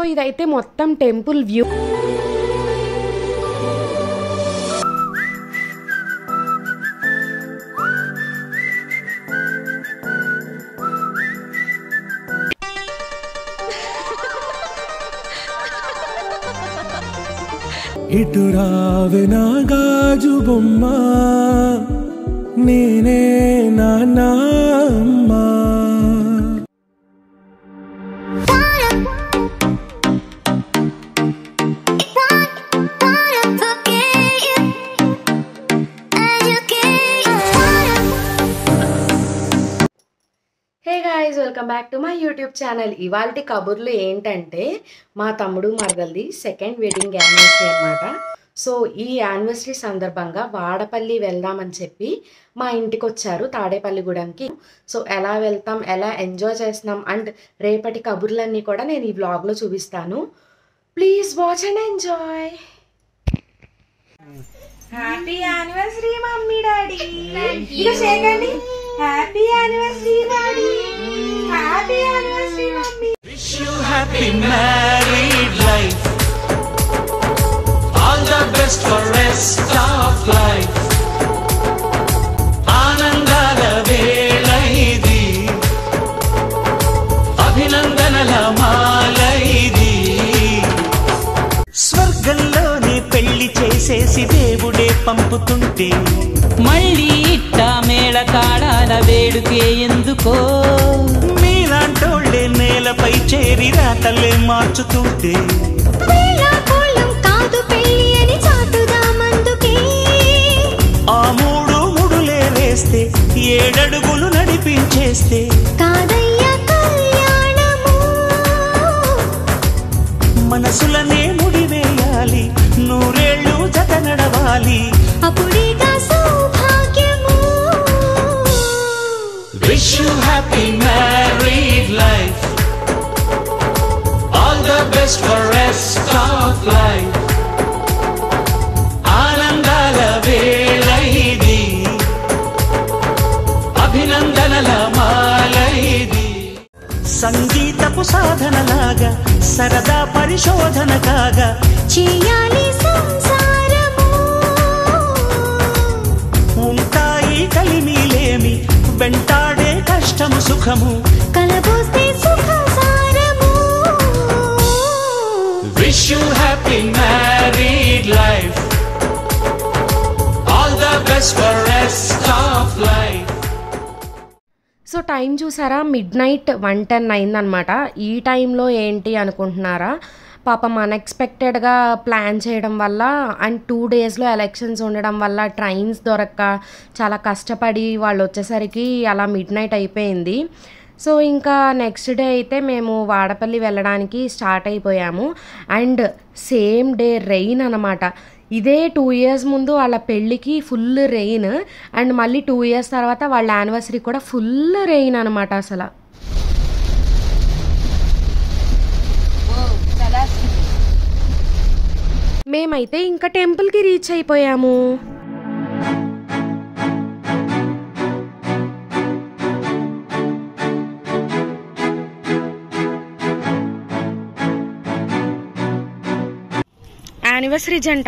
ఇదైతే మొత్తం temple view ఇటు రావే నా గాజు బొమ్మ నేనే నాన్న అమ్మా hey guys welcome back to my YouTube channel ఇవాళ కబుర్లు ఏంటంటే మా తమ్ముడు మరదల్ది సెకండ్ వెడ్డింగ్ యానివర్సరీ అనమాట సో ఈ యానివర్సరీ సందర్భంగా వాడపల్లి వెళ్దామని చెప్పి మా ఇంటికి వచ్చారు తాడేపల్లిగూడెంకి సో ఎలా వెళ్తాం ఎలా ఎంజాయ్ చేస్తున్నాం అండ్ రేపటి కబుర్లన్నీ కూడా నేను ఈ వ్లాగ్లో చూపిస్తాను please watch and enjoy happy anniversary mummy daddy ఇక చేయకండి happy anniversary daddy happy anniversary mummy Wish you happy married life. All the best for rest of life. ఆనందాల వేళ ఇది అభినందనల మాల ఇది స్వర్గంలోనే పెళ్లి చేసేసి దేవుడే పంపుతుంటే మళ్ళీ ఇట్ట మేళ తాళాల వేడుకే ఎందుకో మీలాంటోళ్ళే నేలపై చేరి రాతలే మార్చుతుంటే ఆ మూడు ముడులే వేస్తే ఏడడుగులు నడిపించేస్తే మనసులనే ముడివేయాలి నూరేళ్ళు జత నడవాలి wish you happy married life all the best for rest of life ఆనందాల వేళ ఇది అభినందనల మాల ఇది సంగీతపు సాధనలాగా సరదా పరిశోధన కాగా చేయాలి సంసారము ఉంటాయి కలిమిలేమి వెంటాడే కష్టము సుఖము కలబోస్తే సుఖ సారము wish you happy married life all the best for rest of life so time చూసారా మిడ్ నైట్ వన్ టెన్ అయిందనమాట ఈ టైంలో ఏంటి అనుకుంటున్నారా పాపం అన్ఎక్స్పెక్టెడ్గా ప్లాన్ చేయడం వల్ల అండ్ టూ డేస్లో ఎలక్షన్స్ ఉండడం వల్ల ట్రైన్స్ దొరక్క చాలా కష్టపడి వాళ్ళు వచ్చేసరికి అలా మిడ్ నైట్ అయిపోయింది సో ఇంకా నెక్స్ట్ డే అయితే మేము వాడపల్లి వెళ్ళడానికి స్టార్ట్ అయిపోయాము అండ్ సేమ్ డే రెయిన్ అనమాట ఇదే టూ ఇయర్స్ ముందు వాళ్ళ పెళ్ళికి ఫుల్ రెయిన్ అండ్ మళ్ళీ టూ ఇయర్స్ తర్వాత వాళ్ళ యానివర్సరీ కూడా ఫుల్ రెయిన్ అనమాట అసలు మేమైతే ఇంకా టెంపుల్కి రీచ్ అయిపోయాము యానివర్సరీ జంట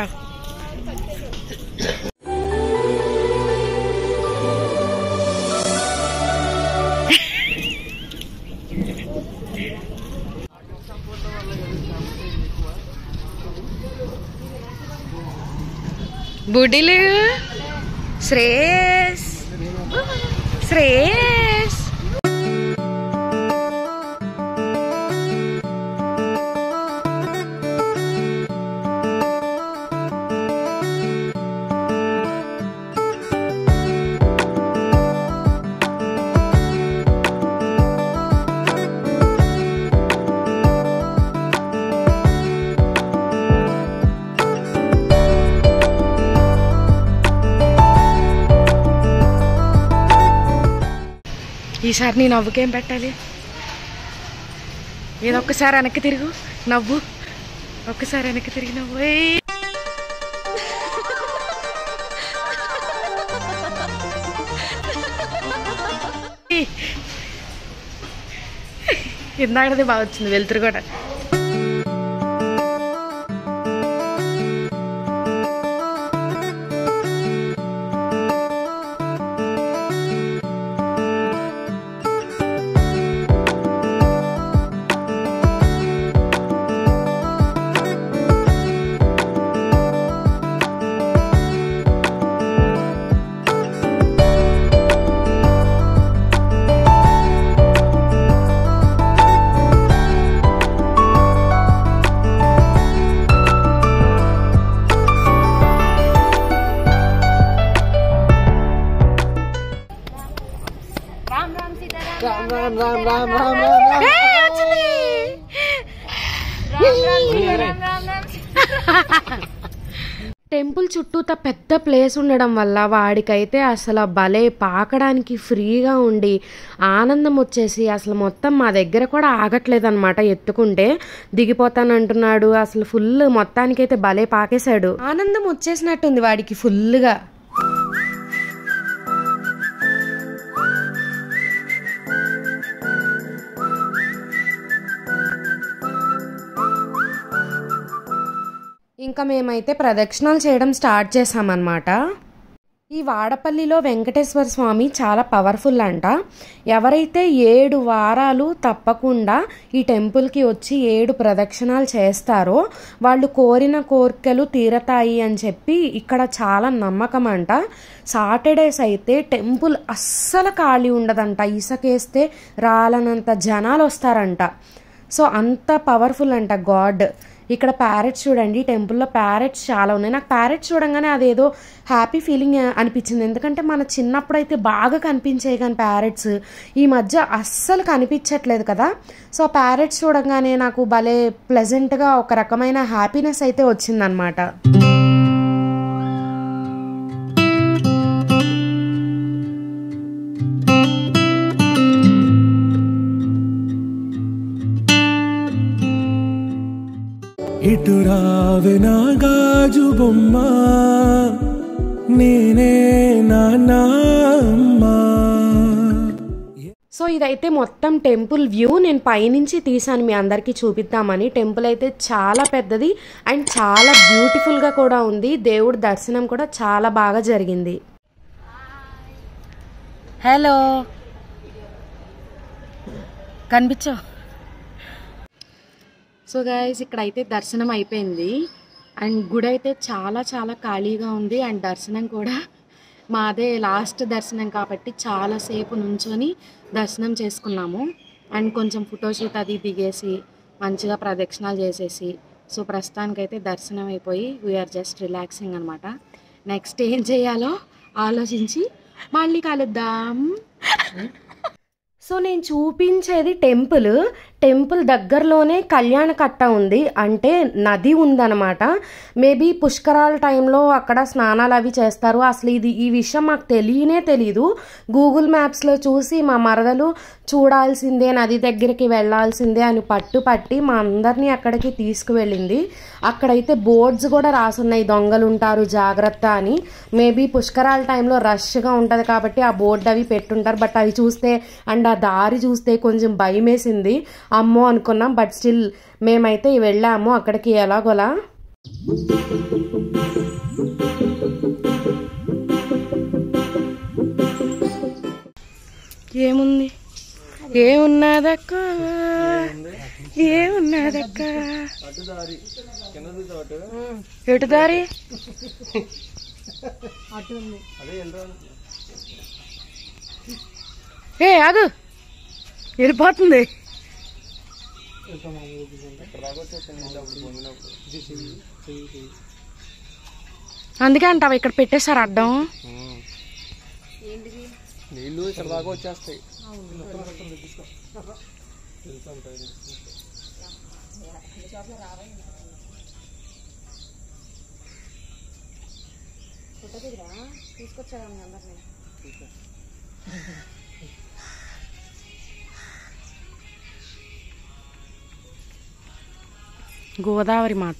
బుడిలు శ్రేయస్ శ్రేయస్ ఈసారి నీ నవ్వుకేం పెట్టాలి ఏదో ఒక్కసారి వెనక్కి తిరుగు నవ్వు ఒక్కసారి వెనక్కి తిరిగి నవ్వు ఏయ్. ఇందాకది బాగా వచ్చింది వెళ్తురు కూడా రామ్ రామ్ రామ్ రామ్ రామ్ టెంపుల్ చుట్టూత పెద్ద ప్లేస్ ఉండడం వల్ల వాడికైతే అసలు భలే పాకడానికి ఫ్రీగా ఉండి ఆనందం వచ్చేసి అసలు మొత్తం మా దగ్గర కూడా ఆగట్లేదు అనమాట ఎత్తుకుంటే దిగిపోతానంటున్నాడు అసలు ఫుల్ మొత్తానికైతే భలే పాకేశాడు ఆనందం వచ్చేసినట్టుంది వాడికి ఫుల్గా ఇంకా మేమైతే ప్రదక్షిణాలు చేయడం స్టార్ట్ చేసామన్నమాట ఈ వాడపల్లిలో వెంకటేశ్వర స్వామి చాలా పవర్ఫుల్ అంట ఎవరైతే ఏడు వారాలు తప్పకుండా ఈ టెంపుల్కి వచ్చి ఏడు ప్రదక్షిణాలు చేస్తారో వాళ్ళు కోరిన కోరికలు తీరతాయి అని చెప్పి ఇక్కడ చాలా నమ్మకం అంట సాటర్డేస్ అయితే టెంపుల్ అస్సలు ఖాళీ ఉండదంట ఇసుకేస్తే రాలనంత జనాలు వస్తారంట సో అంత పవర్ఫుల్ అంట గాడ్ ఇక్కడ ప్యారెట్స్ చూడండి టెంపుల్లో ప్యారెట్స్ చాలా ఉన్నాయి నాకు ప్యారెట్స్ చూడంగానే అదేదో హ్యాపీ ఫీలింగ్ అనిపించింది ఎందుకంటే మన చిన్నప్పుడు అయితే బాగా కనిపించాయి కానీ ప్యారెట్స్ ఈ మధ్య అస్సలు కనిపించట్లేదు కదా సో ప్యారెట్స్ చూడంగానే నాకు భలే ప్లెజెంట్గా ఒక రకమైన హ్యాపీనెస్ అయితే వచ్చిందనమాట ఇటు రావే నా గాజు బొమ్మ నేనే నాన్న అమ్మా సో ఇదైతే మొత్తం టెంపుల్ వ్యూ నేను పైనుంచి తీసాను మీ అందరికీ చూపిద్దామని టెంపుల్ అయితే చాలా పెద్దది అండ్ చాలా బ్యూటిఫుల్గా కూడా ఉంది దేవుడి దర్శనం కూడా చాలా బాగా జరిగింది హలో కనిపించో సో గాయస్ ఇక్కడ అయితే దర్శనం అయిపోయింది అండ్ గుడి అయితే చాలా చాలా ఖాళీగా ఉంది అండ్ దర్శనం కూడా మాదే లాస్ట్ దర్శనం కాబట్టి చాలాసేపు నుంచొని దర్శనం చేసుకున్నాము అండ్ కొంచెం ఫోటోషూట్ అది దిగేసి మంచిగా ప్రదక్షిణాలు చేసేసి సో ప్రస్తుతానికైతే దర్శనం అయిపోయి వీఆర్ జస్ట్ రిలాక్సింగ్ అనమాట నెక్స్ట్ ఏం చేయాలో ఆలోచించి మళ్ళీ కలుద్దాం సో నేను చూపించేది టెంపుల్ టెంపుల్ దగ్గరలోనే కళ్యాణ కట్ట ఉంది అంటే నది ఉందన్నమాట మేబీ పుష్కరాల టైంలో అక్కడ స్నానాలు అవి చేస్తారు అసలు ఇది ఈ విషయం మాకు తెలియనే తెలీదు గూగుల్ మ్యాప్స్లో చూసి మా మరదలు చూడాల్సిందే నది దగ్గరికి వెళ్ళాల్సిందే అని పట్టు పట్టి మా అందరినీ అక్కడికి తీసుకువెళ్ళింది అక్కడైతే బోర్డ్స్ కూడా రాసున్నాయి దొంగలు ఉంటారు జాగ్రత్త అని మేబీ పుష్కరాల టైంలో రష్గా ఉంటుంది కాబట్టి ఆ బోర్డు అవి పెట్టుంటారు బట్ అవి చూస్తే అండ్ ఆ దారి చూస్తే కొంచెం భయం వేసింది అమ్మో అనుకున్నాం బట్ స్టిల్ మేమైతే వెళ్ళాము అక్కడికి ఎలాగోలా ఏముంది ఏమున్నదక్క ఏమున్నదక్క ఎటు దారి ఏ ఆగు వెళ్ళిపోతుంది అందుకే అంటావా ఇక్కడ పెట్టేశారు అడ్డం నీళ్ళు ఇక్కడ దాకా వచ్చేస్తాయి గోదావరి మాత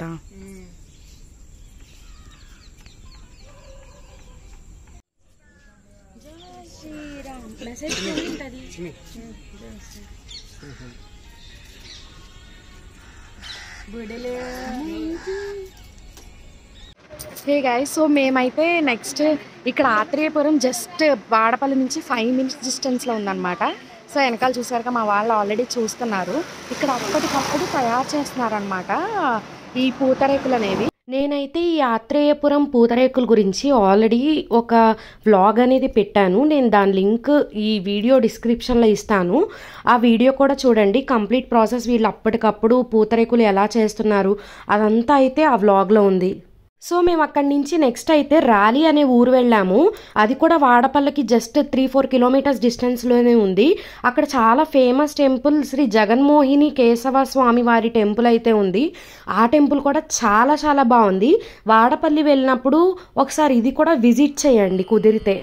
హే గాయస్ సో మేమైతే నెక్స్ట్ ఇక్కడ ఆత్రేయపురం జస్ట్ వాడపల్లి నుంచి ఫైవ్ మినిట్స్ డిస్టెన్స్లో ఉందన్నమాట సో వెనకాల చూసారుగా మా వాళ్ళు ఆల్రెడీ చూస్తున్నారు ఇక్కడ అప్పటికప్పుడు తయారు చేస్తున్నారనమాట ఈ పూతరేకులు అనేవి నేనైతే ఈ ఆత్రేయపురం పూతరేకుల గురించి ఆల్రెడీ ఒక వ్లాగ్ అనేది పెట్టాను నేను దాని లింక్ ఈ వీడియో డిస్క్రిప్షన్లో ఇస్తాను ఆ వీడియో కూడా చూడండి కంప్లీట్ ప్రాసెస్ వీళ్ళు అప్పటికప్పుడు పూతరేకులు ఎలా చేస్తున్నారు అదంతా అయితే ఆ వ్లాగ్లో ఉంది సో మేము అక్కడి నుంచి నెక్స్ట్ అయితే ర్యాలీ అనే ఊరు వెళ్ళాము అది కూడా వాడపల్లకి జస్ట్ త్రీ ఫోర్ కిలోమీటర్స్ డిస్టెన్స్లోనే ఉంది అక్కడ చాలా ఫేమస్ టెంపుల్ శ్రీ జగన్మోహిని కేశవ స్వామి వారి టెంపుల్ అయితే ఉంది ఆ టెంపుల్ కూడా చాలా చాలా బాగుంది వాడపల్లి వెళ్ళినప్పుడు ఒకసారి ఇది కూడా విజిట్ చేయండి కుదిరితే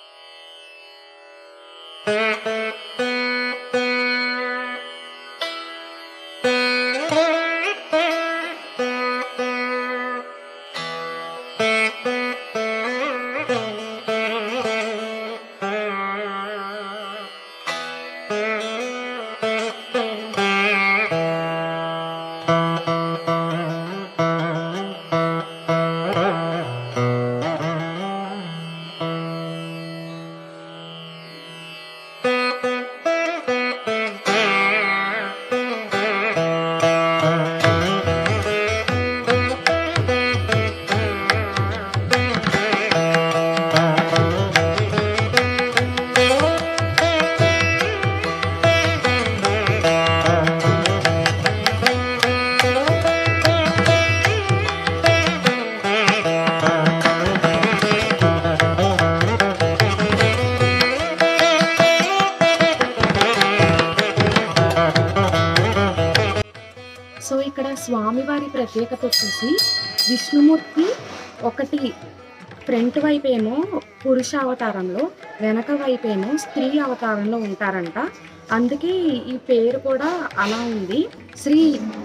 సో ఇక్కడ స్వామివారి ప్రత్యేకత వచ్చేసి విష్ణుమూర్తి ఒకటి ఫ్రంట్ వైపు ఏమో పురుష అవతారంలో వెనక వైపు ఏమో స్త్రీ అవతారంలో ఉంటారంట అందుకే ఈ పేరు కూడా అలా ఉంది శ్రీ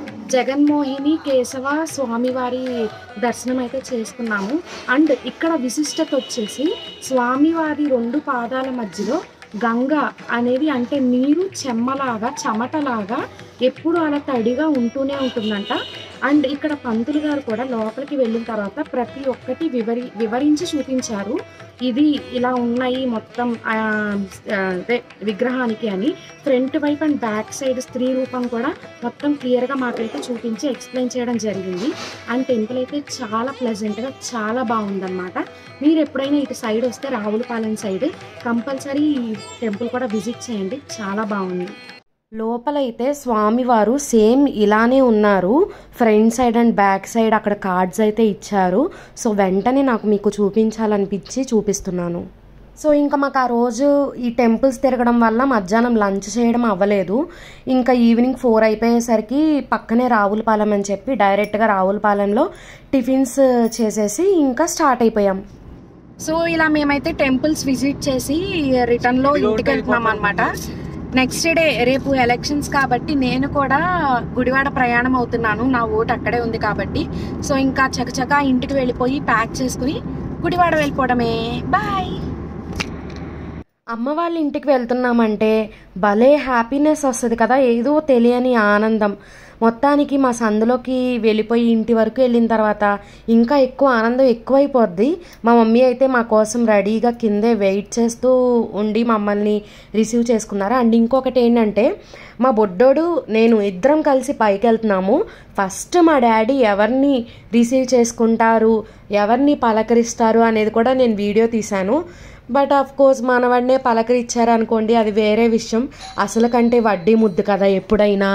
జగన్మోహిని కేశవ స్వామివారి దర్శనం అయితే చేసుకున్నాము అండ్ ఇక్కడ విశిష్టత వచ్చేసి స్వామివారి రెండు పాదాల మధ్యలో గంగ అనేది అంటే నీరు చెమ్మలాగా చెమటలాగా ఎప్పుడు అలా తడిగా ఉంటూనే ఉంటుందంట అండ్ ఇక్కడ పంతులు గారు కూడా లోపలికి వెళ్ళిన తర్వాత ప్రతి ఒక్కటి వివరి వివరించి చూపించారు ఇది ఇలా ఉన్నాయి మొత్తం ఆ, ఆ, అదే విగ్రహానికి అని ఫ్రంట్ వైపు అండ్ బ్యాక్ సైడ్ స్త్రీ రూపం కూడా మొత్తం క్లియర్గా మాకైతే చూపించి ఎక్స్ప్లెయిన్ చేయడం జరిగింది అండ్ టెంపుల్ అయితే చాలా ప్లెజెంట్గా చాలా బాగుందన్నమాట మీరు ఎప్పుడైనా ఇటు సైడ్ వస్తే రావులపాలెం సైడ్ కంపల్సరీ ఈ టెంపుల్ కూడా విజిట్ చేయండి చాలా బాగుంది లోపలైతే స్వామివారు సేమ్ ఇలానే ఉన్నారు front side and back side అక్కడ కార్డ్స్ అయితే ఇచ్చారు సో వెంటనే నాకు మీకు చూపించాలనిపించి చూపిస్తున్నాను సో ఇంకా మాకు ఆ రోజు ఈ టెంపుల్స్ తిరగడం వల్ల మధ్యాహ్నం లంచ్ చేయడం అవ్వలేదు ఇంకా ఈవినింగ్ ఫోర్ అయిపోయేసరికి పక్కనే రావులపాలెం అని చెప్పి డైరెక్ట్గా రావులపాలెంలో టిఫిన్స్ చేసేసి ఇంకా స్టార్ట్ అయిపోయాం సో ఇలా మేమైతే టెంపుల్స్ విజిట్ చేసి రిటర్న్లో ఇంటికి వెళ్తున్నాం అనమాట నెక్స్ట్ డే రేపు ఎలక్షన్స్ కాబట్టి నేను కూడా గుడివాడ ప్రయాణం అవుతున్నాను నా ఓటు అక్కడే ఉంది కాబట్టి సో ఇంకా చకచకా ఇంటికి వెళ్ళిపోయి ప్యాక్ చేసుకుని గుడివాడ వెళ్ళిపోవడమే బాయ్ అమ్మ వాళ్ళ ఇంటికి వెళ్తున్నామంటే భలే హ్యాపీనెస్ వస్తుంది కదా ఏదో తెలియని ఆనందం మొత్తానికి మా సందులోకి వెళ్ళిపోయి ఇంటి వరకు వెళ్ళిన తర్వాత ఇంకా ఎక్కువ ఆనందం ఎక్కువైపోద్ది మా మమ్మీ అయితే మా కోసం రెడీగా కిందే వెయిట్ చేస్తూ ఉండి మమ్మల్ని రిసీవ్ చేసుకున్నారు అండ్ ఇంకొకటి ఏంటంటే మా బొడ్డోడు నేను ఇద్దరం కలిసి పైకి వెళ్తున్నాము ఫస్ట్ మా డాడీ ఎవరిని రిసీవ్ చేసుకుంటారు ఎవరిని పలకరిస్తారు అనేది కూడా నేను వీడియో తీశాను బట్ ఆఫ్ కోర్స్ మనవాడినే పలకరిచ్చారు అనుకోండి అది వేరే విషయం అసలు కంటే వడ్డీ ముద్దు కదా ఎప్పుడైనా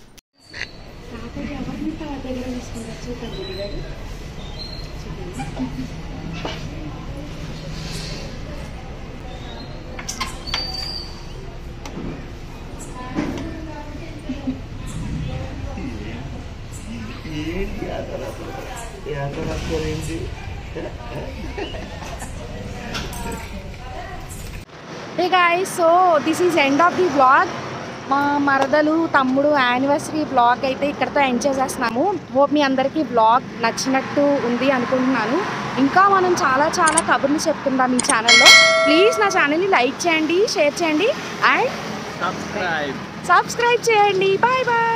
hey guys so this is end of the vlog మా మరదలు తమ్ముడు యానివర్సరీ వ్లాగ్ అయితే ఇక్కడతో ఎండ్ చేసేస్తున్నాము హోప్ మీ అందరికీ వ్లాగ్ నచ్చినట్టు ఉంది అనుకుంటున్నాను ఇంకా మనం చాలా చాలా కబుర్లు చెప్తుందాం ఈ ఛానల్లో ప్లీజ్ నా ఛానల్ని లైక్ చేయండి షేర్ చేయండి అండ్ సబ్స్క్రైబ్ సబ్స్క్రైబ్ చేయండి బాయ్ బాయ్